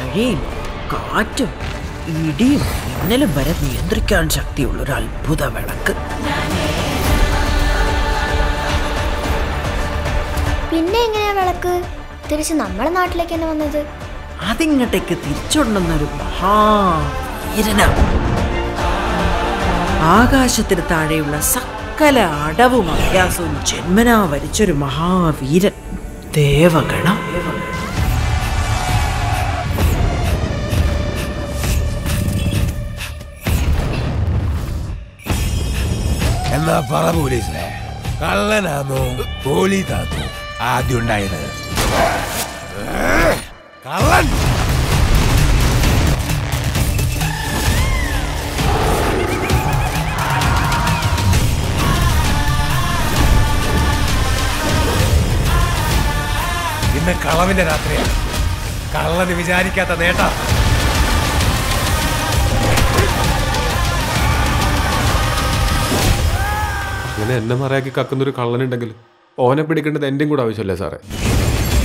മഴയും കാറ്റും ഇടിയും മിന്നലും വരെ നിയന്ത്രിക്കാൻ ശക്തിയുള്ള ഒരു അത്ഭുത വിളക്ക് പിന്നെ എങ്ങനെയാ വിളക്ക് തിരിച്ച് നമ്മളെ നാട്ടിലേക്ക് തന്നെ വന്നത് അതിങ്ങട്ടേക്ക് തിരിച്ചുകൊണ്ടുവന്നൊരു മഹാവീരന ആകാശത്തിന് താഴെയുള്ള സകല അടവും അഭ്യാസവും ജന്മനാ വരിച്ചൊരു മഹാവീരൻ ദേവഗണം എന്നാ പറ പോലീസേ കള്ളനാന്നോ പോലീസാന്നോ ആദ്യം ഉണ്ടായത് ഏ, കള്ളൻ ഇന്ന് കളവിന്റെ രാത്രിയാണ് കള്ളന് വിചാരിക്കാത്ത നേട്ടം അങ്ങനെ എന്നെ മറയാക്കി കക്കുന്നൊരു കള്ളനുണ്ടെങ്കിൽ ഓനെ പിടിക്കേണ്ടത് എൻ്റെയും കൂടെ ആവശ്യമല്ലേ സാറേ